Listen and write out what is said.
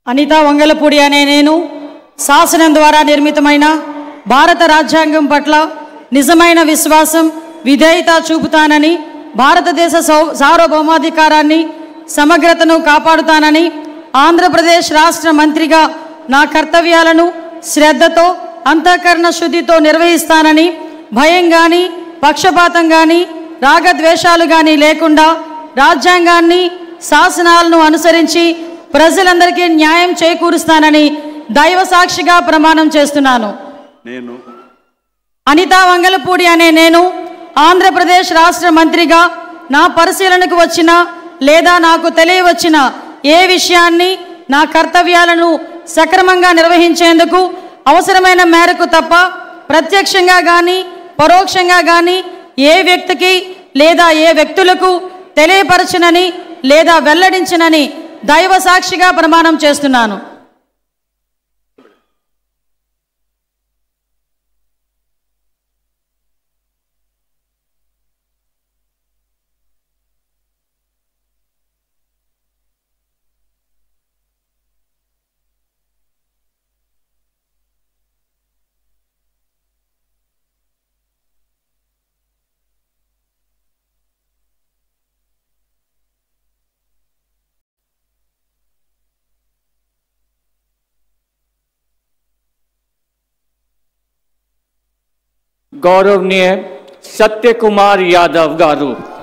అనితా వంగలపూడి అనే నేను శాసనం ద్వారా నిర్మితమైన భారత రాజ్యాంగం పట్ల నిజమైన విశ్వాసం విధేయత చూపుతానని భారతదేశ సౌ- సార్వభౌమాధికారాన్ని సమగ్రతను కాపాడుతానని ఆంధ్రప్రదేశ్ రాష్ట్ర మంత్రిగా నా కర్తవ్యాలను శ్రద్ధతో అంతఃకరణ శుద్ధితో నిర్వహిస్తానని భయం కానీ పక్షపాతం కానీ రాగద్వేషాలు కానీ లేకుండా రాజ్యాంగాన్ని శాసనాలను అనుసరించి ప్రజలందరికీ న్యాయం చేకూరుస్తానని దైవ సాక్షిగా ప్రమాణం చేస్తున్నాను నేను అనితా వంగలపూడి అనే నేను ఆంధ్రప్రదేశ్ రాష్ట్ర మంత్రిగా నా పరిశీలనకు వచ్చిన లేదా నాకు తెలియవచ్చిన ఏ విషయాన్ని నా కర్తవ్యాలను సక్రమంగా నిర్వహించేందుకు అవసరమైన మేరకు తప్ప ప్రత్యక్షంగా కానీ పరోక్షంగా కానీ ఏ వ్యక్తికి లేదా ఏ వ్యక్తులకు తెలియపరచనని లేదా వెల్లడించనని దైవ సాక్షిగా ప్రమాణం చేస్తున్నాను गौरवनीय सत्य कुमार यादव गारू